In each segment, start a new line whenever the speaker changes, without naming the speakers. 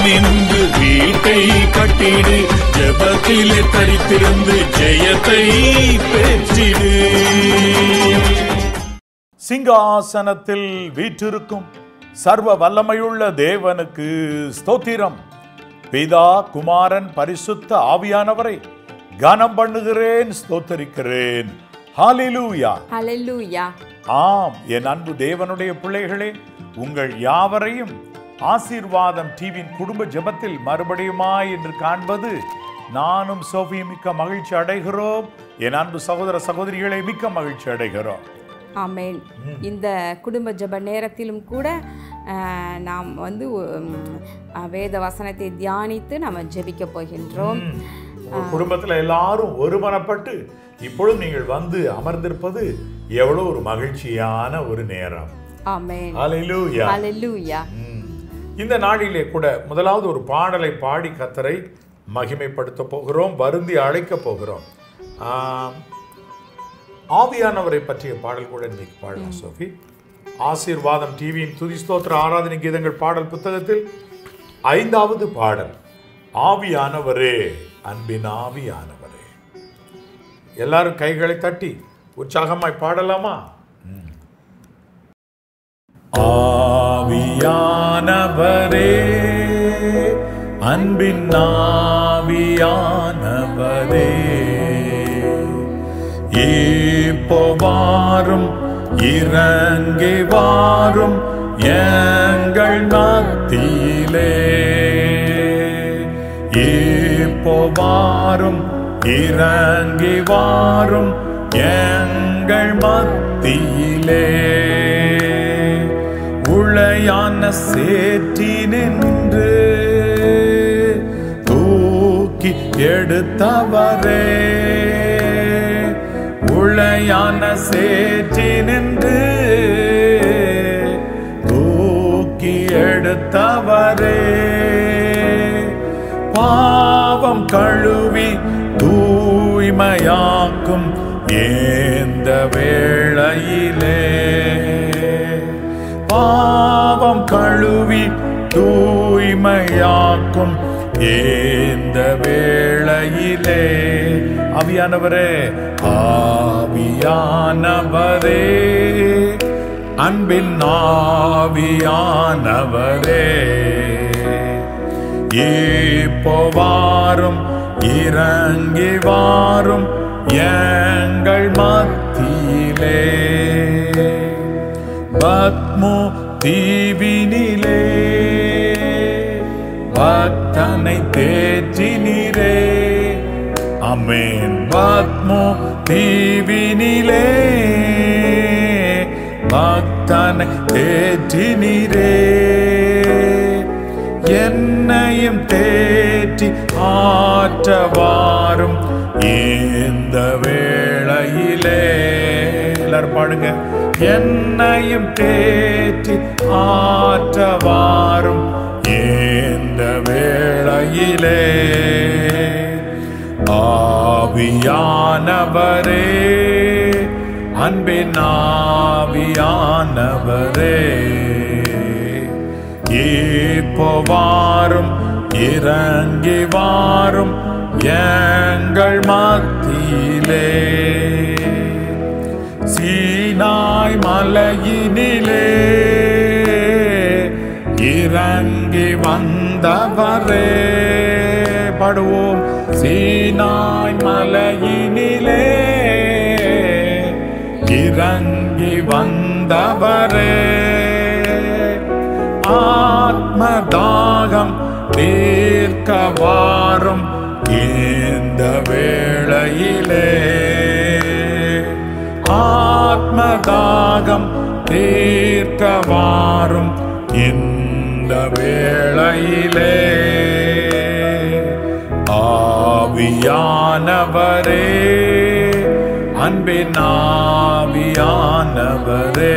நின்று வீட்டை கட்டிடு ஜெபத்திலே தரித்திருந்து ஜெயத்தை பெற்றிடு
சிங்காசனத்தில் வீற்றிருக்கும் சர்வ வல்லமையுள்ள தேவனுக்கு ஸ்தோத்திரம் பிதா குமாரன் பரிசுத்த ஆவியானவரை கனம் பண்ணுகிறேன் ஸ்தோத்தரிக்கிறேன் ஹalleluya
ஹalleluya
ஆம் என் அன்பு தேவனுடைய பிள்ளைகளே உங்கள் யாவரையும் ஆசீர்வாதம் டிவியின் குடும்ப ஜெபத்தில் மறுபடியுமாய் என்று காண்பது நானும் சோஃபியும் மிக்க மகிழ்ச்சி அடைகிறோம் என் அன்பு சகோதர சகோதரிகளை மிக்க மகிழ்ச்சி அடைகிறோம்
ஆமென் இந்த குடும்ப ஜெப நேரத்திலும் கூட அஹ், நாம் வந்து உம், அஹ், வேத வசனத்தை தியானித்து நாம் ஜெபிக்க போகின்றோம்
ஒரு குடும்பத்துல எல்லாரும் ஒருமனப்பட்டு இப்பொழுது நீங்கள் வந்து அமர்ந்திருப்பது எவ்வளவு ஒரு மகிழ்ச்சியான ஒரு நேரம்
ஆமென்
ஹalleluya
ஹalleluya
ம். இந்த நாளிலே கூட முதலாவது ஒரு பாடலை பாடி கத்தரை மகிமைப்படுத்த போகிறோம் வருந்தி அழைக்க போகிறோம் ஆம், ஆவியானவரை பற்றிய பாடல் கூட இன்னைக்கு பாடலாம் சோஃபி ஆசீர்வாதம் டிவியின் துதி ஸ்தோத்திர ஆராதனை கீதங்கள் பாடல் புத்தகத்தில் ஐந்தாவது பாடல் ஆவியானவரே அன்பின் ஆவியானவரே எல்லாரும் கைகளை தட்டி உற்சாகமாய் பாடலாமா ஆவியானவரே அன்பின் ஆவியானவரே இப்போ வாரும் இறங்கி வாரும் எங்கள் மத்தியிலே இப்போ வாரும் இறங்கி வாரும் எங்கள் மத்தியிலே உளையான சேற்றி நின்று தூக்கி எடுத்தவரே உளையான சேற்றி நின்று தூக்கி எடுத்தவரே பாவம் கழுவி தூய்மையாக்கும் ஏந்த வேளையிலே பாவம் கழுவி தூய்மையாக்கும் ஏந்த வேளையிலே ஆவியானவரே ஆவியானவரே அன்பின் ஆவியானவரே இப்போ வாரும் இறங்கி வாரும் எங்கள் மத்தியிலே பத்மோ தீவினிலே பக்தனை தேற்றினீரே அமேன் பத்மோ தீவினிலே பக்தனை தேற்றினீரே என்னையும் தேற்றி ஆற்றவாரும் இந்த வேளையிலே எல்லாரும் பாடுங்க என்னையும் தேற்றி ஆற்றவாரும் இந்த வேளையிலே ஆவியானவரே அன்பின் ஆவியானவரே இப்போ வாரும் இறங்கி வாரும் எங்கள் மத்தியிலே சீனாய் மலையினிலே இறங்கி வந்தவரே படுவோம் சீனாய் மலையினிலே இறங்கி வந்தவரே ஆத்மதாகம் தீர்க்க வாரும் இந்த வேளையிலே ஆத்மதாகம் தீர்க்க வாரும் இந்த வேளையிலே ஆவியானவரே அன்பின் ஆவியானவரே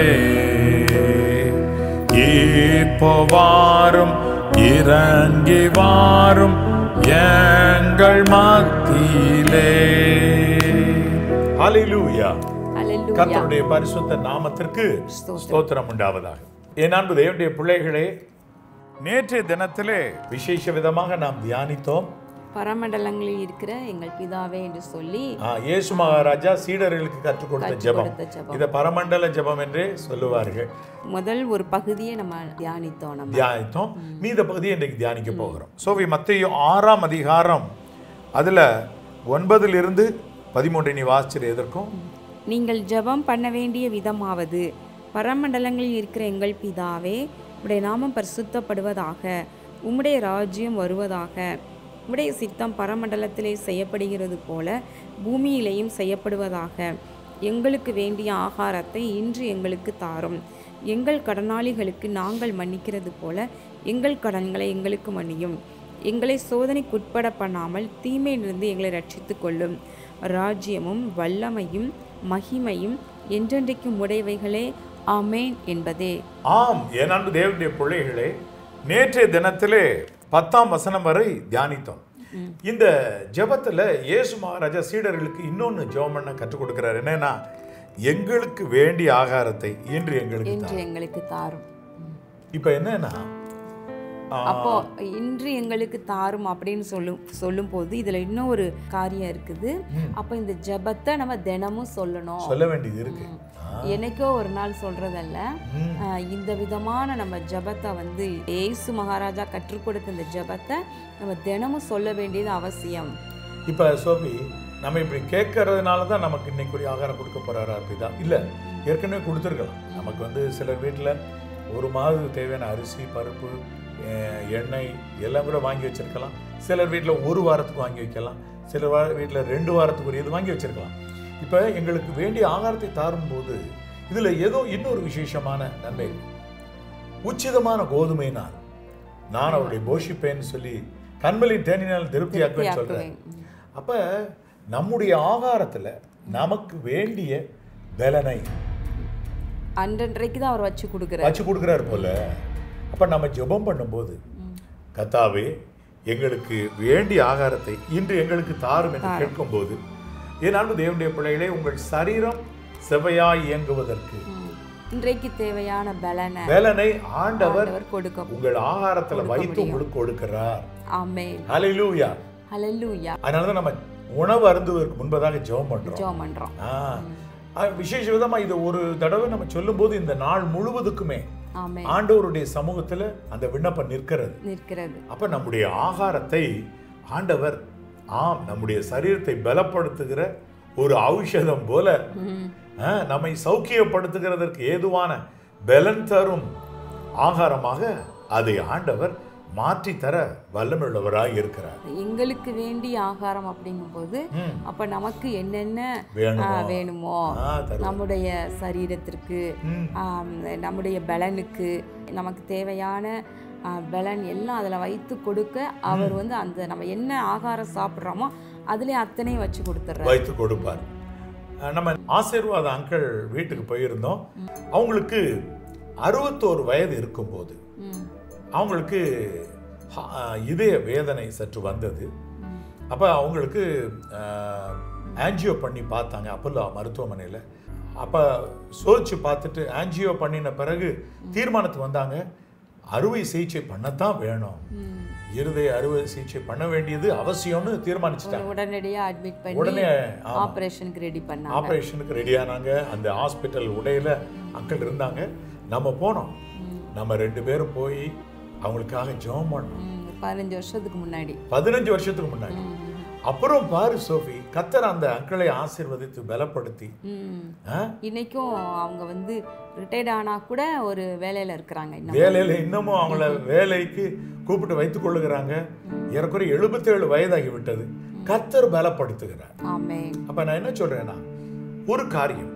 இப்போ வாரும் இறங்கி வாரும் எங்கள் மத்தியிலே ஹalleluya
ஹalleluya
கர்த்தருடைய பரிசுத்த நாமத்திற்கு
ஸ்தோத்திரம்.
ஸ்தோத்திரம் உண்டாவதாக என் அன்பு தேவனுடைய பிள்ளைகளே நேற்றைய தினத்திலே விசேஷ விதமாக நாம் தியானித்தோம்
பரமண்டலங்களில் இருக்கிற எங்கள் பிதாவே என்று சொல்லி
ஆ, இயேசு மகாராஜா சீடர்களுக்கு கற்றுக் கொடுத்த
கற்றுக்
ஜெபம்
கொடுத்த ஜெபம்.
இதை பரமண்டல ஜெபம் என்றே சொல்லுவார்கள்
முதல் ஒரு பகுதியை நம்ம தியானித்தோம் நம்ம
தியானித்தோம் மீத பகுதியை இன்றைக்கு தியானிக்க போகிறோம் சோவி மத்திய ஆறாம் அதிகாரம் அதில் ஒன்பதிலிருந்து பதிமூன்றை நீ வாசிச்சிரு எதற்கும்
நீங்கள் ஜெபம் பண்ண வேண்டிய விதமாவது பரமண்டலங்களில் இருக்கிற எங்கள் பிதாவே உடைய நாமம் பரிசுத்தப்படுவதாக உம்முடைய ராஜ்யம் வருவதாக உம்முடைய சித்தம் பரமண்டலத்திலே செய்யப்படுகிறது போல பூமியிலேயும் செய்யப்படுவதாக எங்களுக்கு வேண்டிய ஆகாரத்தை இன்று எங்களுக்கு தாரும் எங்கள் கடனாளிகளுக்கு நாங்கள் மன்னிக்கிறது போல எங்கள் கடன்களை எங்களுக்கு மன்னியும் எங்களை சோதனைக்குட்பட பண்ணாமல் தீமையிலிருந்து எங்களை ரட்சித்துக் கொள்ளும் ராஜ்யமும் வல்லமையும் மகிமையும் என்றென்றைக்கும் உடையவைகளே ஆமேன் என்பதே
ஆம் என் அன்பு தேவனுடைய பிள்ளைகளே நேற்றைய தினத்திலே பத்தாம் வசனம் வரை தியானித்தோம் இந்த ஜெபத்துல இயேசு மகாராஜா சீடர்களுக்கு இன்னொன்னு ஜெபம் பண்ண கற்றுக் கொடுக்கிறார் என்னன்னா எங்களுக்கு வேண்டிய ஆகாரத்தை இன்று எங்களுக்கு
என்று
தாரும்.
எங்களுக்கு தாரும்
இப்ப என்னன்னா ஆ,
அப்போ இன்று எங்களுக்கு தாரும் அப்படின்னு சொல்லும் சொல்லும்போது இதுல இன்னும் ஒரு காரியம் இருக்குது அப்போ இந்த ஜெபத்தை நம்ம தினமும் சொல்லணும்
சொல்ல வேண்டியது இருக்கு ஆ,
என்னைக்கோ ஒரு நாள் சொல்றதல்ல
ம்.
ஆஹ் இந்த விதமான நம்ம ஜெபத்தை வந்து ஏசு மகாராஜா கற்றுக் கொடுத்த இந்த ஜெபத்தை நம்ம தினமும் சொல்ல வேண்டியது அவசியம்
இப்ப சோபி நம்ம இப்படி கேட்கறதுனால தான் நமக்கு இன்னைக்குரிய ஆகாரம் கொடுக்க போறாரா அப்படிதான் இல்ல ஏற்கனவே கொடுத்துருக்கலாம் நமக்கு வந்து சிலர் வீட்டில் ஒரு மாதத்துக்கு தேவையான அரிசி பருப்பு அஹ், எண்ணெய் எல்லாம் கூட வாங்கி வச்சிருக்கலாம் சிலர் வீட்டில் ஒரு வாரத்துக்கு வாங்கி வைக்கலாம் சிலர் வா வீட்டில் ரெண்டு வாரத்துக்குரியது வாங்கி வச்சிருக்கலாம் இப்போ எங்களுக்கு வேண்டிய ஆகாரத்தை தாரும்போது இதில் ஏதோ இன்னொரு விசேஷமான நன்மை இருக்கு. உச்சிதமான கோதுமையினால் நான் அவருடைய போஷிப்பேன்னு சொல்லி கண்மலின் தேனினால் திருப்தியாக்குவேன்னு சொல்றேன் அப்ப நம்முடைய ஆகாரத்துல நமக்கு வேண்டிய பலனை
அன்றன்றைக்கு தான் அவர் வச்சு கொடுக்குறார்
வச்சு கொடுக்குறாரு போல அப்ப நம்ம ஜெபம் பண்ணும்போது கத்தாவே எங்களுக்கு வேண்டிய ஆகாரத்தை இன்று எங்களுக்கு தாரும் என்று கேட்கும்போது என் அன்பு தேவனுடைய பிள்ளைகளே உங்கள் சரீரம் செவையாய் இயங்குவதற்கு
ம். இன்றைக்கு தேவையான பலனை
பலனை ஆண்டவர்
அவர் கொடுக்க
உங்கள் ஆகாரத்துல வைத்து உங்களுக்கு கொடுக்கிறார்
ஆமென்
ஹalleluya
ஹalleluya
அதனாலதான் நம்ம உணவு அருந்துவதற்கு முன்பதாக ஜெபம் பண்றோம்
ஜெபம் பண்றோம்
ஆ. ஆ, விசேஷ விதமா இதை ஒரு தடவை நம்ம சொல்லும்போது இந்த நாள் முழுவதுக்குமே
ஆமென்
ஆண்டவருடைய சமூகத்துல அந்த விண்ணப்பம் நிற்கிறது
நிற்கிறது
அப்ப நம்முடைய ஆகாரத்தை ஆண்டவர் ஆம் நம்முடைய சரீரத்தை பலப்படுத்துகிற ஒரு ஔஷதம் போல
ம்.
ஆ, நம்மை சௌக்கியப்படுத்துகிறதற்கு ஏதுவான பலன் தரும் ஆகாரமாக அதை ஆண்டவர் மாற்றி தர வல்லமையுள்ளவராய் இருக்கிறார்
எங்களுக்கு வேண்டிய ஆகாரம் அப்படிங்கும்போது
ம்.
அப்ப நமக்கு என்னென்ன
வேணுமோ?
ஆ, வேணுமோ
ஆ, தருவார்.
நம்முடைய சரீரத்திற்கு
ம்.
ஆம், நம்முடைய பலனுக்கு நமக்கு தேவையான ஆ, பலன் எல்லாம் அதில் வைத்து கொடுக்க அவர் வந்து அந்த நம்ம என்ன ஆகாரம் சாப்பிட்றோமோ அதுலேயே அத்தனையும் வச்சு கொடுத்துட்றாரு
வைத்து கொடுப்பார் அஹ் நம்ம ஆசீர்வாத அங்கிள் வீட்டுக்கு போயிருந்தோம் அவங்களுக்கு அறுபத்தோரு வயது இருக்கும்போது
ம்
அவங்களுக்கு ஹ- அஹ் இதய வேதனை சற்று வந்தது அப்போ அவங்களுக்கு ஆன்ஜியோ பண்ணி பார்த்தாங்க அப்பல்லோ மருத்துவமனையில் அப்போ சோதிச்சு பார்த்துட்டு ஆன்ஜியோ பண்ணின பிறகு தீர்மானத்துக்கு வந்தாங்க அறுவை சிகிச்சை பண்ணத்தான் வேணும்
ம்.
இருதய அறுவை சிகிச்சை பண்ண வேண்டியது அவசியம்னு தீர்மானிச்சிட்டாங்க
உடனடியா அட்மிட் பண்ணி
உடனே ஆமா.
ஆபரேஷனுக்கு ரெடி பண்ணாங்க
ஆப்ரேஷனுக்கு ரெடி ஆனாங்க அந்த ஹாஸ்பிட்டல் உடையில அங்கிள் இருந்தாங்க நம்ம போனோம் நம்ம ரெண்டு பேரும் போய் அவங்களுக்காக ஜெபம் பண்ணோம்
ம், பதினஞ்சு வருஷத்துக்கு முன்னாடி
பதினஞ்சு வருஷத்துக்கு முன்னாடி அப்புறம் பாரு சோஃபி கத்தர் அந்த அங்கிளை ஆசீர்வதித்து பலப்படுத்தி
ம்
ஆ,
இன்னைக்கும் அவங்க வந்து ரிட்டையர்ட் ஆனா கூட ஒரு வேலையில இருக்கிறாங்க இன்னும்
வேலையில இன்னமும் அவங்கள வேலைக்கு கூப்பிட்டு வைத்துக் கொள்ளுகிறாங்க ஏறக்குறைய எழுபத்தேழு வயதாகி விட்டது கத்தர் பலப்படுத்துகிறார்
ஆமே
அப்ப நான் என்ன சொல்றேன்னா ஒரு காரியம்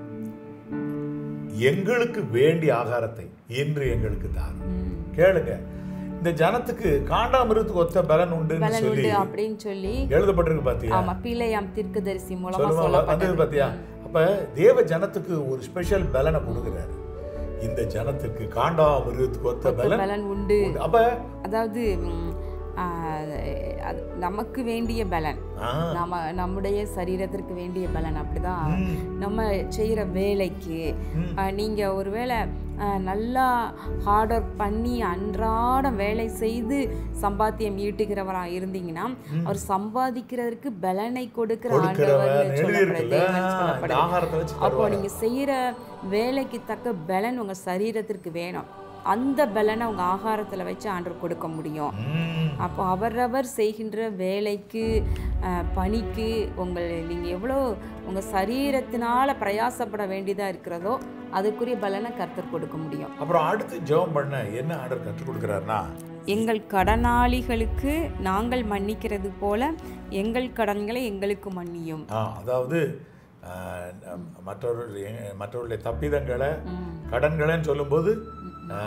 எங்களுக்கு வேண்டிய ஆகாரத்தை இன்று எங்களுக்கு தாரும் கேளுங்க இந்த ஜனத்துக்கு காண்டாமிருத்துக்கு ஒத்த பலன் உண்டுன்னு
பலன்
சொல்லி
உண்டு அப்படின்னு சொல்லி
எழுதப்பட்டிருக்கு பாத்தியா
ஆமா பிள்ளையாம் தீர்க்கதரிசி மூலமா
சொல்லுவாங்க
சொல்லப்பட்டது
வந்தது பாத்தியா அப்ப தேவ ஜனத்துக்கு ஒரு ஸ்பெஷல் பலனை கொடுக்குறாரு இந்த ஜனத்துக்கு காண்டாமிருத்துக்கு ஒத்த பலன்
பலன் உண்டு
உண்டு. அப்ப
அதாவது ம், ஆ, அது நமக்கு வேண்டிய பலன்
ஆ,
நம்ம நம்முடைய சரீரத்திற்கு வேண்டிய பலன் அப்படிதான்
ம்.
நம்ம செய்யற வேலைக்கு
ம்.
ஆ, நீங்க ஒருவேளை ஆ, அஹ், நல்லா ஹார்ட் ஒர்க் பண்ணி அன்றாடம் வேலை செய்து சம்பாத்தியம் ஈட்டுகிறவராக இருந்தீங்கன்னா அவர் சம்பாதிக்கிறதற்கு பலனை கொடுக்கிற
கொடுக்கிறவர்
ஆண்டவர்னு சொல்லப்படுது
எழுதியிருக்குல்ல
தேவன்
இந்த
சொல்லப்படுது
ஆகாரத்தை வச்சு
அப்போ
தருவார்
நீங்க செய்யற வேலைக்கு தக்க பலன் உங்க சரீரத்திற்கு வேணும் அந்த பலனை உங்க ஆகாரத்துல வச்சு ஆண்டவர் கொடுக்க முடியும்
ம்.
அப்போ அவரவர் செய்கின்ற வேலைக்கு அஹ், பணிக்கு உங்கள் நீங்கள் எவ்வளோ உங்கள் சரீரத்தினால பிரயாசப்பட வேண்டியதாக இருக்கிறதோ அதுக்குரிய பலனை கர்த்தர் கொடுக்க முடியும்
அப்புறம் அடுத்து ஜெபம் பண்ண என்ன ஆர்டர் கற்றுக் கொடுக்குறாருன்னா
எங்கள் கடனாளிகளுக்கு நாங்கள் மன்னிக்கிறது போல எங்கள் கடன்களை எங்களுக்கு மன்னியும்
ஆ, அதாவது ஆ, மற்றவர்கள் எ- மற்றவர்களுடைய தப்பிதங்களை கடன்களைன்னு சொல்லும்போது ஆ,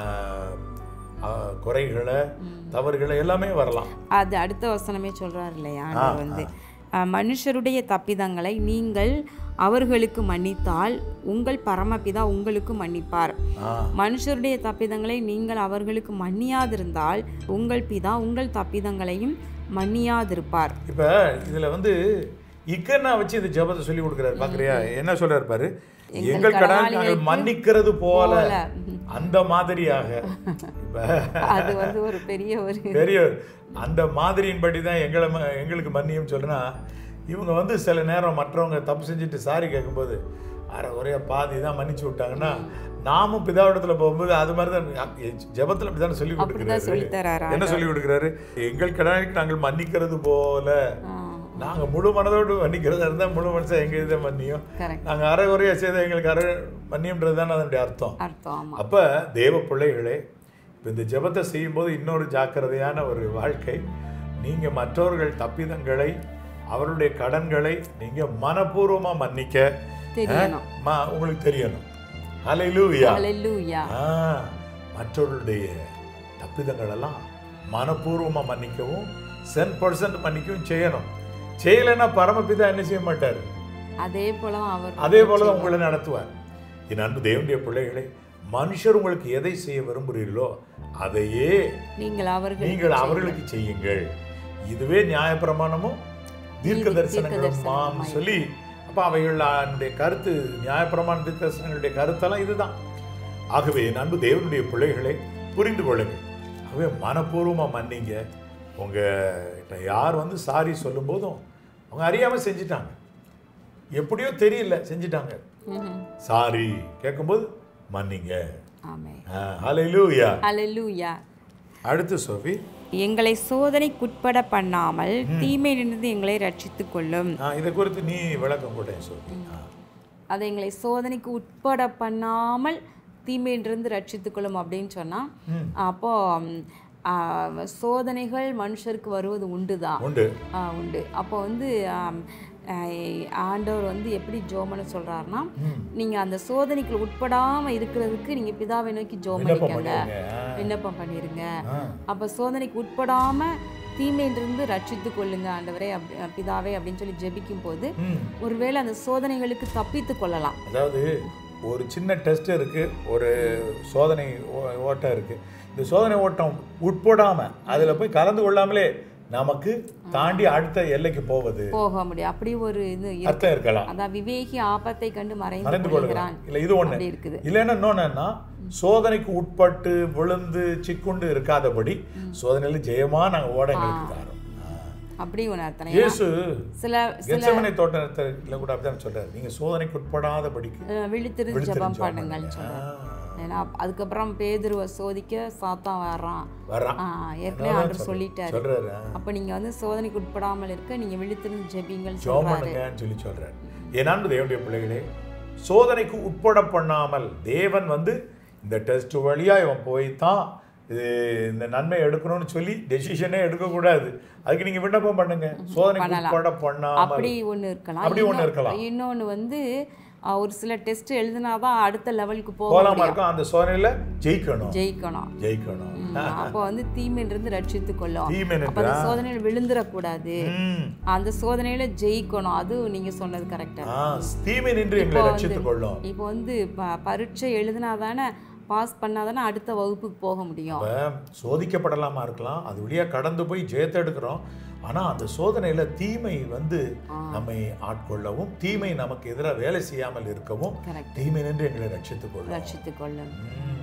ஆ, குறைகளை தவறுகளை எல்லாமே வரலாம்
அது அடுத்த வசனமே சொல்றார் இல்லையா ஆண்டவர் வந்து அஹ், மனுஷருடைய தப்பிதங்களை நீங்கள் அவர்களுக்கு மன்னித்தால் உங்கள் பரமபிதா உங்களுக்கு மன்னிப்பார்
ஆ,
மனுஷருடைய தப்பிதங்களை நீங்கள் அவர்களுக்கு மன்னியாதிருந்தால் உங்கள் பிதா உங்கள் தப்பிதங்களையும் மன்னியாதிருப்பார்
இப்ப இதுல வந்து இக்கன்னா வச்சு இந்த ஜெபத்தை சொல்லி கொடுக்குறாரு பாக்குறியா என்ன சொல்றாரு பாரு எங்கள் கடன் நாங்கள் மன்னிக்கிறது போல
போல.
அந்த மாதிரியாக இப்ப
அது வந்து ஒரு பெரிய ஒரு
பெரிய அந்த மாதிரியின்படி தான் எங்களை ம- எங்களுக்கு மன்னியும் சொல்லுனா இவங்க வந்து சில நேரம் மற்றவங்க தப்பு செஞ்சுட்டு சாரி கேட்கும்போது அரை ஒரே பாதி தான் மன்னிச்சு விட்டாங்கன்னா நாமும் பிதாவிடத்துல போகும்போது அது மாதிரி தான் ஜெபத்தில் அப்படி தானே சொல்லி
அப்படிதான் சொல்லி
கொடுக்குறாரு
தராரா
என்ன சொல்லி கொடுக்குறாரு எங்கள் கடனுக்கு நாங்கள் மன்னிக்கிறது போல
ஆ,
நாங்கள் முழு மனதோடு மன்னிக்கிறதா இருந்தால் முழு மனசை எங்கள் இதை மன்னியும்
correct.
நாங்கள் அரை குறையாக செய்த எங்களுக்கு அரை மன்னியம்ன்றது தானே அதனுடைய அர்த்தம்
அர்த்தம் ஆமா
அப்போ தேவ பிள்ளைகளே இப்ப இந்த ஜெபத்தை செய்யும்போது இன்னொரு ஜாக்கிரதையான ஒரு வாழ்க்கை நீங்கள் மற்றவர்கள் தப்பிதங்களை அவருடைய கடன்களை நீங்கள் மனப்பூர்வமாக மன்னிக்க
தெரியணும்
ம- உங்களுக்கு தெரியணும் ஹalleluya
ஹalleluya
ஆ மற்றவர்களுடைய தப்பிதங்கள் எல்லாம் மனப்பூர்வமாக மன்னிக்கவும் சென் பர்சன்ட் மன்னிக்கவும் செய்யணும் செய்யலைன்னா பரமபிதா என்ன செய்ய மாட்டார்
அதே போல அவர்
அதே போல தான் உங்களை நடத்துவார் என் அன்பு தேவனுடைய பிள்ளைகளே மனுஷர் உங்களுக்கு எதை செய்ய விரும்புகிறீர்களோ அதையே
நீங்கள் அவர்கள்
நீங்கள் அவர்களுக்கு செய்யுங்கள் இதுவே நியாயப்பிரமாணமும் தீர்க்க தரிசனங்களுமாம் சொல்லி அப்ப அவைகளுடைய கருத்து நியாயப்பிரமாண தீர்க்க தரிசனங்களுடைய கருத்தெல்லாம் இதுதான் ஆகவே என் அன்பு தேவனுடைய பிள்ளைகளை புரிந்து கொள்ளுங்கள் ஆகவே மனப்பூர்வமா மன்னிங்க உங்க கிட்ட யார் வந்து சாரி சொல்லும் போதும் அவங்க அறியாம செஞ்சிட்டாங்க எப்படியோ தெரியல செஞ்சிட்டாங்க
ம்ஹும்.
சாரி கேட்கும்போது மன்னிங்க
ஆமே
ஹalleluya
ஹalleluya
அடுத்து சோஃபி
எங்களை சோதனைக்குட்பட பண்ணாமல் தீமையிலிருந்து எங்களை ரட்சித்துக் கொள்ளும்
ஆ, இதை குறித்து நீ விளக்கம் கூட சோஃபி ஆ.
அதை எங்களை சோதனைக்கு உட்பட பண்ணாமல் தீமையிலிருந்து ரட்சித்துக் கொள்ளும் அப்படின்னு சொன்னா அப்போ ம், ஆ, சோதனைகள் மனுஷருக்கு வருவது உண்டுதான்
உண்டு
ஆ, உண்டு அப்போ வந்து ஆம், ஆ, ஆண்டவர் வந்து எப்படி ஜோமன்னு சொல்றாருன்னா நீங்க அந்த சோதனைக்கு உட்படாம இருக்கிறதுக்கு நீங்க பிதாவை நோக்கி ஜோம்
விண்ணப்பம்
பண்ணிக்கங்க
பண்ணிருங்க. ஆ.
விண்ணப்பம் பண்ணிருங்க
ஆ.
அப்ப சோதனைக்கு உட்படாம தீமையிலிருந்து ரட்சித்து கொள்ளுங்க ஆண்டவரே அப்படி பிதாவே அப்படின்னு சொல்லி ஜெபிக்கும் போது
ம்.
ஒருவேளை அந்த சோதனைகளுக்கு தப்பித்து கொள்ளலாம்
அதாவது ஒரு சின்ன டெஸ்ட் இருக்கு ஒரு சோதனை ஓ- ஓட்டம் இருக்கு இந்த சோதனை ஓட்டம் உட்படாம அதுல போய் கலந்து கொள்ளாமலே நமக்கு தாண்டி அடுத்த எல்லைக்கு போவது
போக முடியும் அப்படி ஒரு இது இருக்கு.
அர்த்தம் இருக்கலாம்
அதான் விவேகி ஆபத்தை கண்டு மறைந்து
மறைந்து
கொள்கிறான்
கொள்கிறான் இல்ல இது ஒண்ணு
அப்படி இருக்குது
இல்லைன்னா இன்னொன்னா சோதனைக்கு உட்பட்டு விழுந்து சிக்குண்டு இருக்காதபடி சோதனையில ஜெயமா நாங்க ஓட எங்களுக்கு தாரோம்
அப்படி ஒன்று அர்த்தம்
இயேசு
சில
கெச்சமனை தோட்டத்தில் கூட அப்படிதான் சொல்றாரு நீங்க சோதனைக்கு உட்படாதபடிக்கு
அஹ், விழித்திருந்து
விழித்திருந்து
ஜெபம்
ஜெபம்
பண்ணுங்கள்னு
பண்ணுங்க.
சொல்றாரு ஏன்னா அதுக்கப்புறம் பேதுருவை சோதிக்க சாத்தான் வர்றான்
வர்றான்
ஆ, ஏற்கனவே ஆண்டவர் சொல்லிட்டாரு
சொல்றாரு
அப்ப நீங்க வந்து சோதனைக்கு உட்படாமல் இருக்க நீங்க விழித்திருந்து ஜெபிங்கள்
ஜோம்
சொல்றாரு
பண்ணுங்கன்னு சொல்லி சொல்றாரு ஏனான்னு தேவனுடைய பிள்ளைகளே சோதனைக்கு உட்பட பண்ணாமல் தேவன் வந்து இந்த டெஸ்ட் வழியா இவன் போய் தான் இது இந்த நன்மை எடுக்கணும்னு சொல்லி டெசிஷனே எடுக்கக்கூடாது அதுக்கு நீங்க விண்ணப்பம் பண்ணுங்க சோதனைக்கு
பண்ணலாம்.
உட்பட பண்ணாமல்
அப்படி ஒண்ணு இருக்கலாம்
அப்படி ஒண்ணு
இன்னொ-
இருக்கலாம்.
இன்னொன்னு வந்து அஹ், ஒரு சில டெஸ்ட் எழுதினாதான் அடுத்த லெவலுக்கு போக
போலாமா
முடியும்
இருக்கும் அந்த சோதனையில ஜெயிக்கணும்
ஜெயிக்கணும்
ஜெயிக்கணும்
ம், அப்போ வந்து தீமையிலிருந்து ரட்சித்துக் கொள்ளும்
தீமை
அப்ப அந்த சோதனையில் விழுந்துடக்கூடாது
ம்.
அந்த சோதனையில ஜெயிக்கணும் அது நீங்க சொன்னது கரெக்டா
ஆ, தீமை நின்று எங்களை ரட்சித்துக் கொள்ளும்
இப்போ வந்து ப- பரீட்சை எழுதினாதானே பாஸ் பண்ணாதானே அடுத்த வகுப்புக்கு போக முடியும்
அப்ப சோதிக்கப்படலாமா இருக்கலாம் அது வழியா கடந்து போய் ஜெயத்தை எடுக்கிறோம் ஆனா அந்த சோதனையில தீமை வந்து நம்மை ஆட்கொள்ளவும் தீமை நமக்கு எதிராக வேலை செய்யாமல் இருக்கவும்
கரெக்ட்
தீமை நின்று எங்களை ரட்சித்துக் கொள்ளும்
ரட்சித்துக் கொள்ளும்
ம்.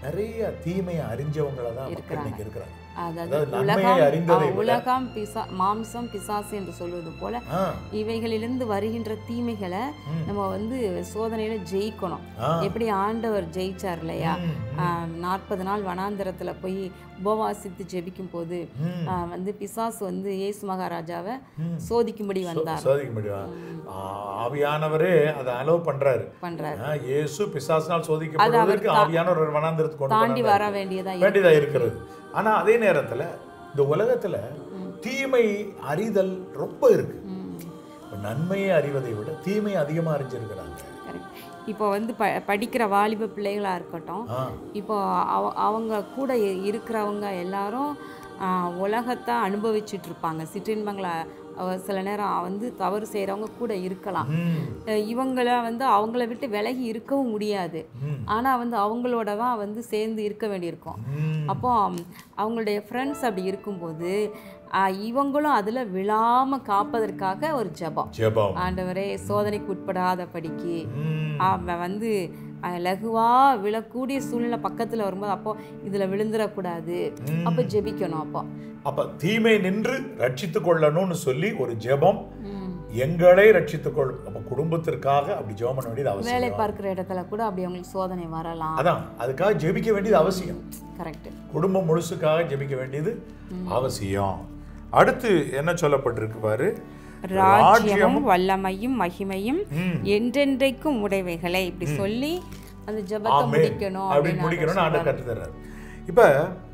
நிறைய தீமையை அறிஞ்சவங்கள தான் மக்கள்
இருக்கிறாங்க.
இன்னைக்கு இருக்கிறாங்க
அதாவது
அதாவது நன்மையை
உலகம்
அறிந்ததை
ஆ,
விட-
உலகம் பிசா மாம்சம் பிசாசு என்று சொல்வது போல
ஆ,
இவைகளிலிருந்து வருகின்ற தீமைகளை நம்ம வந்து சோதனையில ஜெயிக்கணும்
ஆ.
எப்படி ஆண்டவர் ஜெயிச்சார் இல்லையா
ம்,
நாற்பது நாள் வனாந்தரத்துல போய் உபவாசித்து ஜெபிக்கும் போது
ம்.
ஆ, வந்து பிசாசு வந்து இயேசு மகாராஜாவை சோதிக்கும்படி வந்தார்
சோதிக்க முடியும் ஆவியானவரே அதை அலோவ் பண்றாரு
பண்றாரு
ஆ, இயேசு பிசாசினால் சோதிக்கப்படுவதற்கு ஆவியானவர் ஒரு வனாந்திரத்துக்கு கொண்டு
தாண்டி
போனாரு.
வர வேண்டியதா இருக்கு.
வேண்டியதா இருக்கிறது ஆனா அதே நேரத்துல இந்த உலகத்துல தீமை அறிதல் ரொம்ப இருக்கு இப்ப நன்மையை அறிவதை விட தீமை அதிகமா அறிஞ்சிருக்கிறாங்க
Correct. இப்போ வந்து ப படிக்கிற வாலிப பிள்ளைகளா இருக்கட்டும்
ஆ,
இப்போ அவ அவங்க கூட இ- இருக்கிறவங்க எல்லாரும் ஆ, உலகத்தை அனுபவிச்சுட்டு இருப்பாங்க சிற்றின்பங்களை அவ சில நேரம் வந்து தவறு செய்கிறவங்க கூட இருக்கலாம்
ம்,
அஹ் இவங்கள வந்து அவங்கள விட்டு விலகி இருக்கவும் முடியாது
ம்.
ஆனால் வந்து அவங்களோட தான் வந்து சேர்ந்து இருக்க வேண்டியிருக்கும்
ம்.
அப்போ ம், அவங்களுடைய ஃப்ரெண்ட்ஸ் அப்படி இருக்கும்போது ஆஹ், இவங்களும் அதில் விழாமல் காப்பதற்காக ஒரு ஜெபம்
ஜெபம்
ஆண்டவரே சோதனைக்கு உட்படாத படிக்கு
ம்,
அவன் வந்து அஹ், லகுவா விழக்கூடிய சூழ்நிலை பக்கத்தில் வரும்போது அப்போ இதில் விழுந்துடக்கூடாது அப்போ ஜெபிக்கணும் அப்போ
அப்ப தீமை நின்று ரட்சித்துக் கொள்ளணும்னு சொல்லி ஒரு ஜெபம்
ம்.
எங்களை ரட்சித்துக் கொள் அப்ப குடும்பத்திற்காக அப்படி ஜெபம் பண்ண வேண்டியது
வேலை
அவசியம்
பார்க்குற இடத்துல கூட அப்படி அவங்களுக்கு சோதனை வரலாம்
அதான் அதுக்காக ஜெபிக்க வேண்டியது அவசியம்
கரெக்ட்
குடும்பம் முழுசுக்காக ஜெபிக்க வேண்டியது அவசியம் அடுத்து என்ன சொல்லப்பட்டிருக்கு பாரு
ராஜ்யமும் வல்லமையும் மகிமையும்
ம்.
என்றென்றைக்கும் உடைவைகளை இப்படி சொல்லி அந்த ஜெபத்தை
ஆமென்.
முடிக்கணும்
அப்படி
அப்படின்னு
முடிக்கணும்னு
ஆண்டவர்
ஆண்டு கற்று தர்றாரு இப்ப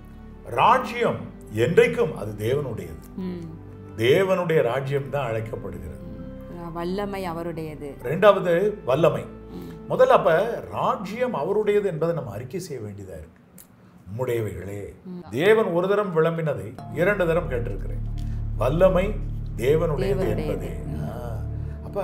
ராஜ்யம் என்றைக்கும் அது தேவனுடையது
ம்.
தேவனுடைய ராஜ்யம் தான் அழைக்கப்படுகிறது
வல்லமை அவருடையது
ரெண்டாவது வல்லமை முதல்ல அப்ப ராஜ்யம் அவருடையது என்பதை நம்ம அறிக்கை செய்ய வேண்டியதா இருக்கு உம்முடையவைகளே தேவன் ஒரு தரம் விளம்பினதை இரண்டு தரம் கேட்டிருக்கிறேன் வல்லமை தேவனுடையது என்பதே ஆ. அப்ப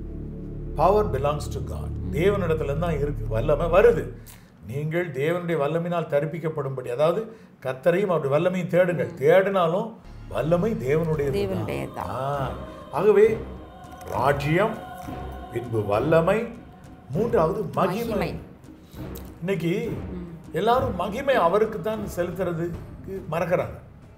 பவர் பிலாங்ஸ் டு காட் தேவனிடத்துல தான் இருக்கு வல்லமை வருது நீங்கள் தேவனுடைய வல்லமையினால் தரிப்பிக்கப்படும்படி அதாவது கத்தரையும் அப்படி வல்லமையும் தேடுங்கள் தேடினாலும் வல்லமை தேவனுடையது
தேவனுடையதுதான்.
ஆகவே ராஜ்யம் பின்பு வல்லமை மூன்றாவது மகிமை
மகிமை.
இன்னைக்கு எல்லாரும் மகிமை அவருக்கு தான் செலுத்துறதுக்கு மறக்கறாங்க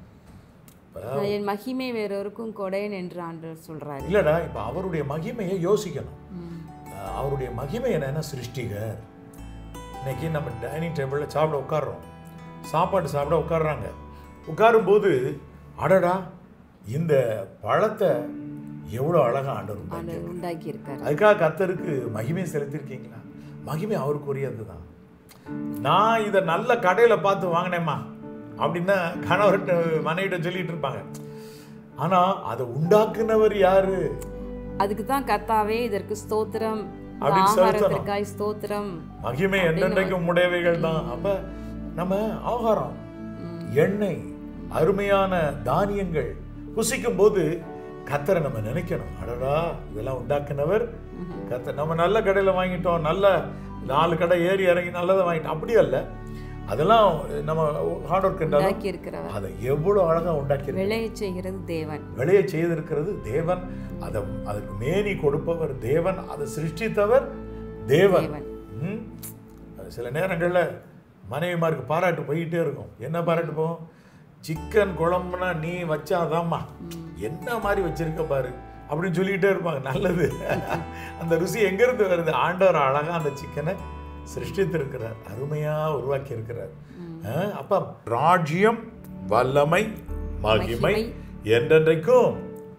என் மகிமை வேறொருக்கும் கொடையன் என்று ஆண்டவர் சொல்றாரு
இல்லடா இப்ப அவருடைய மகிமையை யோசிக்கணும் அஹ் அவருடைய மகிமை என்னன்னா சிருஷ்டிகர் இன்னைக்கு நம்ம டைனிங் டேபிளில் சாப்பிட உட்கார்றோம் சாப்பாடு சாப்பிட உட்கார்றாங்க உட்காரும்போது அடடா இந்த பழத்தை எவ்வளோ அழகா ஆண்டவர் உண்டாக்கி
ஆண்டவர் உண்டாக்கி இருக்காரு
அதுக்காக கத்தருக்கு மகிமை செலுத்திருக்கீங்களா மகிமை அவருக்குரியது தான் நான் இதை நல்ல கடையில் பார்த்து வாங்கினேம்மா அப்படின்னு கணவர்கிட்ட மனைவிட்ட சொல்லிட்டு இருப்பாங்க ஆனா அதை உண்டாக்குனவர் யாரு
அதுக்கு தான் கர்த்தாவே இதற்கு ஸ்தோத்திரம் இந்த
அப்படின்னு செலுத்தணும்.
ஆகாரத்திற்காய் ஸ்தோத்திரம்
மகிமை என்றென்றைக்கும் உடையவைகள் தான் அப்ப நம்ம ஆகாரம் எண்ணெய் அருமையான தானியங்கள் புசிக்கும் போது கத்தரை நம்ம நினைக்கணும் அடடா இதெல்லாம் உண்டாக்குனவர் கத்தர் நம்ம நல்ல கடையில் வாங்கிட்டோம் நல்ல நாலு கடை ஏறி இறங்கி நல்லதை வாங்கிட்டோம் அப்படி அல்ல அதெல்லாம் நம்ம ஹார்ட் ஒர்க் என்றாலும்
உண்டாக்கி இருக்கிறவர்
அதை எவ்வளோ அழகா உண்டாக்கி
விளைய செய்கிறது தேவன்
விளைய செய்திருக்கிறது தேவன் அதை அதுக்கு மேனி கொடுப்பவர் தேவன் அதை சிருஷ்டித்தவர் தேவன்
தேவன்.
ம். சில நேரங்களில் மனைவிமாருக்கு பாராட்டு போயிட்டே இருக்கும் என்ன பாராட்டு போகும் சிக்கன் குழம்புனா நீ வச்சாதாம்மா என்ன மாதிரி வச்சிருக்க பாரு அப்படின்னு சொல்லிக்கிட்டே இருப்பாங்க நல்லது அந்த ருசி எங்கேருந்து வருது ஆண்டவர் அழகா அந்த சிக்கனை சிருஷ்டித்திருக்கிறார் அருமையா உருவாக்கி இருக்கிறார் அஹ், அப்ப ராஜ்யம் வல்லமை மகிமை
மகிமை.
என்றென்றைக்கும்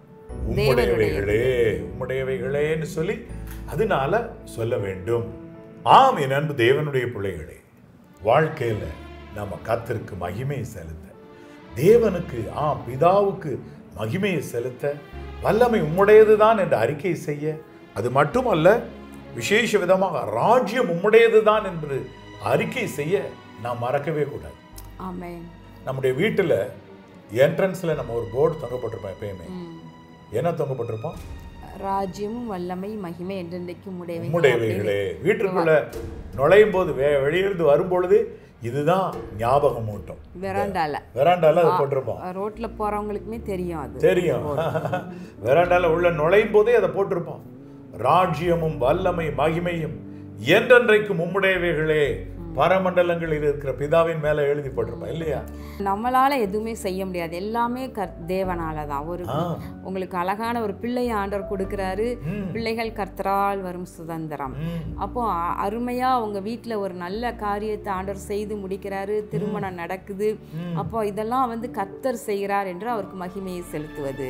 உம்முடையவைகளே உம்முடையவைகளேன்னு சொல்லி அதனால சொல்ல வேண்டும் ஆம் என் அன்பு தேவனுடைய பிள்ளைகளே வாழ்க்கையில நம்ம கத்திற்கு மகிமையை செலுத்த தேவனுக்கு ஆம் பிதாவுக்கு மகிமையை செலுத்த வல்லமை உம்முடையதுதான் என்று அறிக்கை செய்ய அது மட்டுமல்ல விசேஷ விதமாக ராஜ்யம் உம்முடையதுதான் என்று அறிக்கை செய்ய நாம் மறக்கவே கூடாது
ஆமென்
நம்முடைய வீட்டில் என்ட்ரன்ஸில் நம்ம ஒரு போர்டு தொங்கப்பட்டிருப்போம் எப்பயுமே
ம்.
என்ன தொங்கப்பட்டிருப்போம்
ராஜ்யமும் வல்லமை மகிமை என்றென்றைக்கும் உடையவை
உம்முடையவைகளே வீட்டுக்குள்ள நுழையும் போது வே வெளியிருந்து வரும்பொழுது இதுதான் ஞாபகம் மூட்டும்
வெராண்டால
வெராண்டால அதை போட்டிருப்போம்
ரோட்ல போறவங்களுக்குமே தெரியும் அது
தெரியும் வெராண்டால உள்ள நுழையும் போதே அதை போட்டிருப்போம் ராஜ்யமும் வல்லமை மகிமையும் என்றென்றைக்கும் உம்முடையவைகளே பரமண்டலங்களில் இருக்கிற பிதாவின் மேல எழுதி போட்டிருப்பான் இல்லையா
நம்மளால எதுவுமே செய்ய முடியாது எல்லாமே கர் தேவனால தான் ஒரு
ஆ.
உங்களுக்கு அழகான ஒரு பிள்ளையை ஆண்டவர் கொடுக்குறாரு பிள்ளைகள் கர்த்தரால் வரும் சுதந்திரம்
ம்.
அப்போ அ- அருமையா உங்க வீட்ல ஒரு நல்ல காரியத்தை ஆண்டவர் செய்து முடிக்கிறாரு திருமணம் நடக்குது அப்போ இதெல்லாம் வந்து கர்த்தர் செய்கிறார் என்று அவருக்கு மகிமையை செலுத்துவது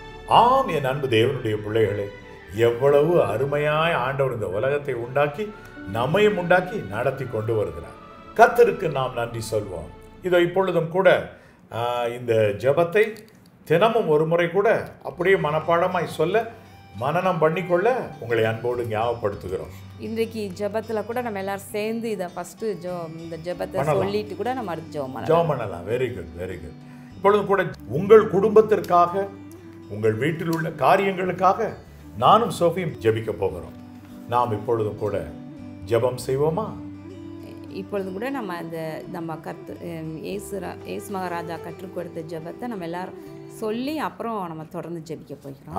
ஆம் என் அன்பு தேவனுடைய பிள்ளைகளே எவ்வளவு அருமையாய் ஆண்டவர் இந்த உலகத்தை உண்டாக்கி நம்மையும் உண்டாக்கி நடத்தி கொண்டு வருகிறார் கர்த்தருக்கு நாம் நன்றி சொல்வோம் இதோ இப்பொழுதும் கூட ஆ, இந்த ஜெபத்தை தினமும் ஒரு முறை கூட அப்படியே மனப்பாடமாய் சொல்ல மனனம் பண்ணிக்கொள்ள உங்களை அன்போடு ஞாபகப்படுத்துகிறோம்
இன்றைக்கு ஜெபத்துல கூட நம்ம எல்லாரும் சேர்ந்து இதை ஃபர்ஸ்ட் ஜோ இந்த ஜெபத்தை
பண்ணலாம்.
சொல்லிட்டு கூட நம்ம அடுத்து ஜெபம் பண்ணலாம்
ஜெபம் பண்ணலாம் வெரி குட் வெரி குட் இப்பொழுதும் கூட உங்கள் குடும்பத்திற்காக உங்கள் வீட்டில் உள்ள காரியங்களுக்காக நானும் சோஃபியும் ஜெபிக்க போகிறோம் நாம் இப்பொழுதும் கூட ஜெபம் செய்வோமா
இப்பொழுது கூட நம்ம அந்த நம்ம கர்த்து ஹம், இயேசு ரா- இயேசு மகாராஜா கற்றுக் கொடுத்த ஜெபத்தை நம்ம எல்லாரும் சொல்லி அப்புறம் நம்ம தொடர்ந்து ஜெபிக்க போகிறோம்
ஆ.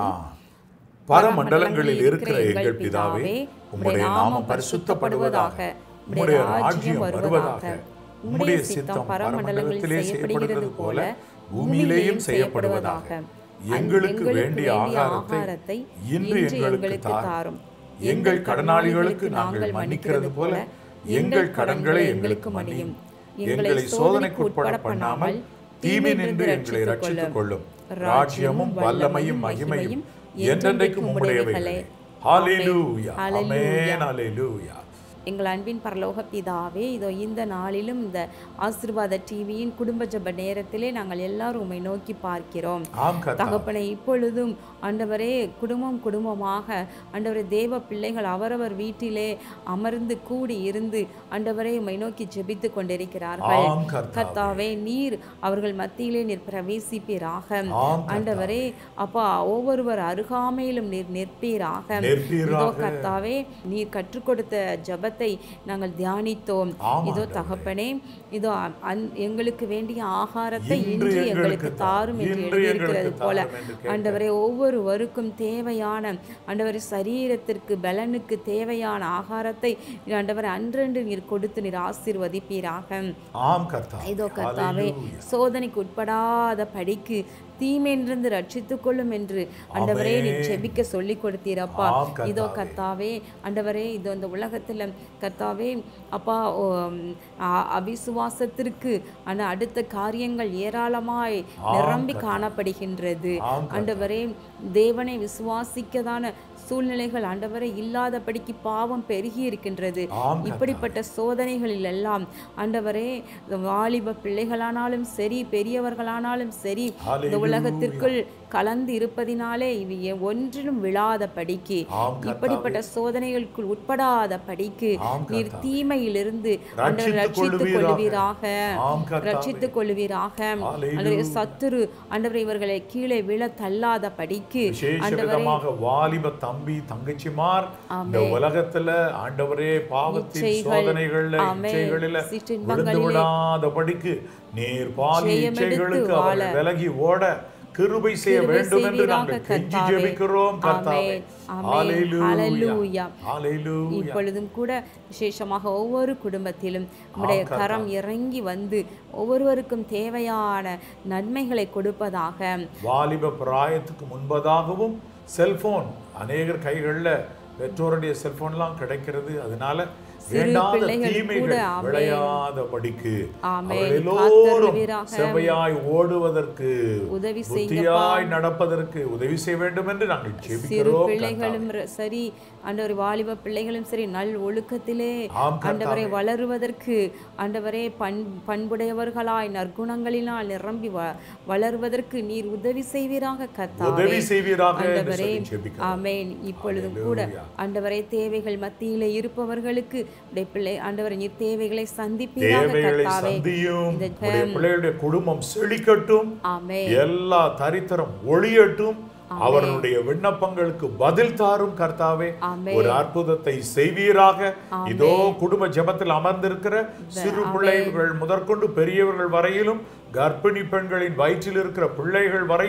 பரமண்டலங்களில் இருக்கிற எங்கள் பிதாவே உம்முடைய நாமம் பரிசுத்தப்படுவதாக உம்முடைய ராஜ்யம் வருவதாக உம்முடைய சித்தம் பரமண்டலத்திலே செய்யப்படுகிறது போல பூமியிலேயும் செய்யப்படுவதாக எங்களுக்கு வேண்டிய ஆகாரத்தை இன்று எங்களுக்கு தாரும் எங்கள் கடனாளிகளுக்கு நாங்கள் மன்னிக்கிறது போல எங்கள் கடன்களை எங்களுக்கு மன்னியும் எங்களை சோதனைக்கு உட்பட பண்ணாமல் தீமை நின்று எங்களை ரட்சித்துக் கொள்ளும் ராஜ்யமும் வல்லமையும் மகிமையும் என்றென்றைக்கும் உம்முடையவைகளே ஹalleluya ஆமென் ஹalleluya
எங்கள் அன்பின் பரலோக பிதாவே இதோ இந்த நாளிலும் இந்த ஆசீர்வாத டிவியின் குடும்ப ஜெப நேரத்திலே நாங்கள் எல்லாரும் உம்மை நோக்கி பார்க்கிறோம்
ஆம் கர்த்தா
தகப்பனை இப்பொழுதும் ஆண்டவரே குடும்பம் குடும்பமாக ஆண்டவரே தேவ பிள்ளைகள் அவரவர் வீட்டிலே அமர்ந்து கூடி இருந்து ஆண்டவரை உம்மை நோக்கி ஜெபித்து கொண்டிருக்கிறார்கள்
ஆம் கர்த்தாவே
கர்த்தாவே நீர் அவர்கள் மத்தியிலே நீர் பிரவேசிப்பீராக
ஆம்
ஆண்டவரே அப்பா ஒவ்வொருவர் அருகாமையிலும் நீர் நிற்பீராக
நிற்பீராக.
இதோ கர்த்தாவே நீர் கற்றுக் கொடுத்த ஜெபத்தை நாங்கள் தியானித்தோம்
ஆம்
இதோ
ஆண்டவரே.
தகப்பனே இதோ அந்- எங்களுக்கு வேண்டிய ஆகாரத்தை
இன்று
இன்று
எங்களுக்கு
எங்களுக்கு தாரும் என்று
இன்று
எழுதியிருக்கிறது
எங்களுக்கு
போல
தாரும் என்று கேட்கிறேன்.
ஆண்டவரே ஒவ்வொருவருக்கும் தேவையான ஆண்டவரே சரீரத்திற்கு பலனுக்கு தேவையான ஆகாரத்தை ஆண்டவரை அன்றன்று நீர் கொடுத்து நீர் ஆசீர்வதிப்பீராக
ஆம் கர்த்தா
இதோ கர்த்தாவே சோதனைக்கு உட்படாத படிக்கு தீமையிலிருந்து ரட்சித்துக் கொள்ளும் என்று ஆண்டவரே நீ ஜெபிக்க சொல்லி கொடுத்தீரப்பா
ஆம் கர்த்தாவே.
இதோ கர்த்தாவே ஆண்டவரே இதோ இந்த உலகத்துல கர்த்தாவே அப்பா ஓ, ம், அ- அவிசுவாசத்திற்கு ஆனா அடுத்த காரியங்கள் ஏராளமாய் நிரம்பி காணப்படுகின்றது
ஆம்
ஆண்டவரே தேவனை விசுவாசிக்கதான சூழ்நிலைகள் ஆண்டவரே இல்லாதபடிக்கு பாவம் பெருகி இருக்கின்றது
ஆம்
இப்படிப்பட்ட சோதனைகளில் எல்லாம் ஆண்டவரே இந்த வாலிப பிள்ளைகளானாலும் சரி பெரியவர்களானாலும் சரி இந்த
Hallelujah.
உலகத்திற்குள் கலந்து இருப்பதினாலே இவை எ- ஒன்றிலும் விழாத படிக்கு
ஆம் கர்த்தாவே.
இப்படிப்பட்ட சோதனைகளுக்குள் உட்படாத படிக்கு
ஆம்
நீர்
கர்த்தாவே.
தீமையிலிருந்து ஆண்டவர்
ரட்சித்துக்
ரட்சித்துக்
கொள்வீராக.
கொள்வீராக
ஆம் கர்த்தாவே.
ரட்சித்துக் கொள்வீராக
Hallelujah.
ஆண்டவரே சத்துரு ஆண்டவரை இவர்களை கீழே விழ தள்ளாத படிக்கு
விசேஷ
ஆண்டவரே
விதமாக வாலிப தம்பி தங்கச்சிமார் இந்த உலகத்துல ஆண்டவரே பாவத்தின்
இச்சைகள்,
சோதனைகள்ல
ஆமென்.
இச்சைகளில
சிற்றின்பங்களிலே
விழுந்து விடாதபடிக்கு நீர் பாலி
ஜெயமெடுத்து
இச்சைகளுக்கு
வாழ.
அவர்கள் விலகி ஓட கிருபை செய்ய
கிருபை
வேண்டும் என்று
செய்வீராக
நாங்கள் கெஞ்சி
கர்த்தாவே.
ஜெபிக்கிறோம் கர்த்தாவே
ஆமென். ஆமென்.
ஹalleluya
ஹalleluya.
ஹalleluya
இப்பொழுதும் கூட விசேஷமாக ஒவ்வொரு குடும்பத்திலும் உம்முடைய
கர்த்தாவே.
கரம் இறங்கி வந்து ஒவ்வொருவருக்கும் தேவையான நன்மைகளை கொடுப்பதாக
வாலிப பிராயத்துக்கு முன்பதாகவும் செல்போன் அநேகர் கைகள்ல பெற்றோருடைய செல்போன்லாம் கிடைக்கிறது அதனால
சிறு
வேண்டாத
பிள்ளைகள்
தீமைகள்
கூட, ஆமென்.
விளையாதபடிக்கு
ஆமென்.
அவர்கள் எல்லோரும்
காத்தருள்வீராக.
செவையாய் ஓடுவதற்கு
உதவி செய்யுங்கப்பா.
புத்தியாய் நடப்பதற்கு உதவி செய்ய வேண்டும் என்று நாங்கள்
சிறு
ஜெபிக்கிறோம்
பிள்ளைகளும் ர- சரி ஆண்டவர் வாலிப பிள்ளைகளும் சரி நல் ஒழுக்கத்திலே
ஆம்
ஆண்டவரை
கர்த்தாவே.
வளருவதற்கு ஆண்டவரே பண் பண்புடையவர்களாய் நற்குணங்களினால் நிரம்பி வ- வளருவதற்கு நீர் உதவி செய்வீராக கர்த்தாவே
உதவி செய்வீராக என்று
ஆண்டவரே
சொல்லி ஜெபிக்கிறோம்.
ஆமென் இப்பொழுதும் கூட
Hallelujah.
ஆண்டவரே தேவைகள் மத்தியிலே இருப்பவர்களுக்கு உடைய பிள்ளை ஆண்டவரை நீர் தேவைகளை சந்திப்பீராக
தேவைகளை
கர்த்தாவே
சந்தியும்
இந்த
உடைய பிள்ளைகளுடைய குடும்பம் செழிக்கட்டும்
ஆமென்
எல்லா தரித்திரம் ஒளியட்டும் அவர்களுடைய விண்ணப்பங்களுக்கு பதில் தாரும் கர்த்தாவே
ஆமென்.
ஒரு அற்புதத்தை செய்வீராக இதோ குடும்ப ஜெபத்தில் அமர்ந்திருக்கிற சிறு பிள்ளைகள் முதற்கொண்டு பெரியவர்கள் வரையிலும் கர்ப்பிணி பெண்களின் வயிற்றில் இருக்கிற பிள்ளைகள் வரையிலும்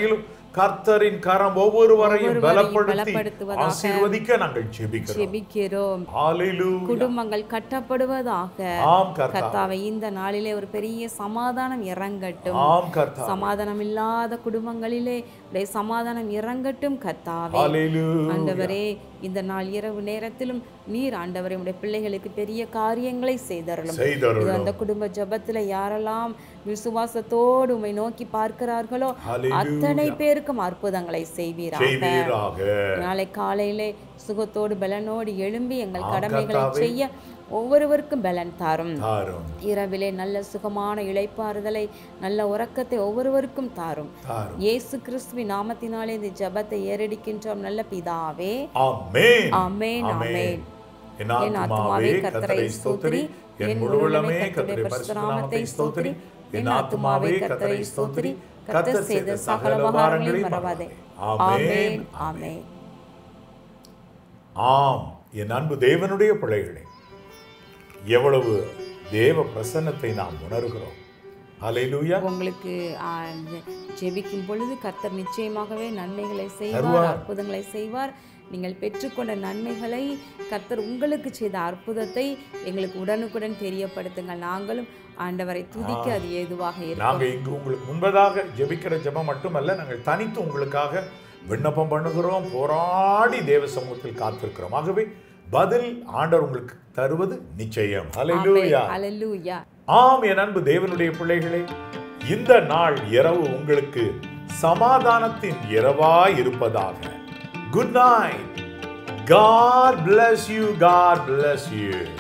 கர்த்தரின் கரம் ஒவ்வொருவரையும்
ஒவ்வொருவரையும்
பலப்படுத்தி
பலப்படுத்துவதாக
ஆசீர்வதிக்க நாங்கள் ஜெபிக்கிறோம்
ஜெபிக்கிறோம்
ஹalleluya
குடும்பங்கள் கட்டப்படுவதாக
ஆம் கர்த்தா
கர்த்தாவை இந்த நாளிலே ஒரு பெரிய சமாதானம் இறங்கட்டும்
ஆம் கர்த்தா
சமாதானம் இல்லாத குடும்பங்களிலே உடைய சமாதானம் இறங்கட்டும் கர்த்தாவே
ஹalleluya
ஆண்டவரே இந்த நாள் இரவு நேரத்திலும் நீர் ஆண்டவரே உடைய பிள்ளைகளுக்கு பெரிய காரியங்களை செய்தருளும் இது
செய்தருளும்
அந்த குடும்ப ஜெபத்துல யாரெல்லாம் விசுவாசத்தோடு உம்மை நோக்கி பார்க்கிறார்களோ
Hallelujah.
அத்தனை பேருக்கும் அற்புதங்களை செய்வீராக
செய்வீராக
நாளை காலையிலே சுகத்தோடு பலனோடு எழும்பி எங்கள்
ஆம்,
கடமைகளை
கர்த்தாவே.
செய்ய ஒவ்வொருவருக்கும் பலன் தாரும்
தாரும்
இரவிலே நல்ல சுகமான இளைப்பாறுதலை நல்ல உறக்கத்தை ஒவ்வொருவருக்கும் தாரும்
தாரும்
இயேசு கிறிஸ்துவின் நாமத்தினாலே இந்த ஜெபத்தை ஏறெடுக்கின்றோம் நல்ல பிதாவே
ஆமென்
ஆமென் ஆமென்
என்
என்
ஆத்துமாவே கர்த்தரை ஸ்தோத்திரி என் முழு உள்ளமே கர்த்தருடைய பரிசுத்த நாமத்தை ஸ்தோத்திரி என் ஆத்துமாவே கர்த்தரை ஸ்தோத்திரி கர்த்தர் செய்த சகல உபகாரங்களையும் மறவாதே ஆமென்
ஆமென்
ஆம் என் அன்பு தேவனுடைய பிள்ளைகளே எவ்வளவு தேவ பிரசன்னத்தை நாம் உணர்கிறோம் ஹalleluya
உங்களுக்கு ஆ, ஜெபிக்கும் பொழுது கர்த்தர் நிச்சயமாகவே நன்மைகளை செய்வார்
தருவார்.
அற்புதங்களை செய்வார் நீங்கள் பெற்றுக்கொண்ட நன்மைகளை கர்த்தர் உங்களுக்கு செய்த அற்புதத்தை எங்களுக்கு உடனுக்குடன் தெரியப்படுத்துங்கள் நாங்களும் ஆண்டவரை துதிக்க அது ஏதுவாக இருக்கும்
நாங்க இங்கு உங்களுக்கு முன்பதாக ஜெபிக்கிற ஜெபம் மட்டுமல்ல நாங்கள் தனித்து உங்களுக்காக விண்ணப்பம் பண்ணுகிறோம் போராடி தேவ சமூகத்தில் காத்திருக்கிறோம் ஆகவே பதில் ஆண்டவர் உங்களுக்கு தருவது நிச்சயம் ஹalleluya
அல்லேலூயா
ஆம் என் அன்பு தேவனுடைய பிள்ளைகளே இந்த நாள் இரவு உங்களுக்கு சமாதானத்தின் இரவாய் இருப்பதாக good night God bless you God bless you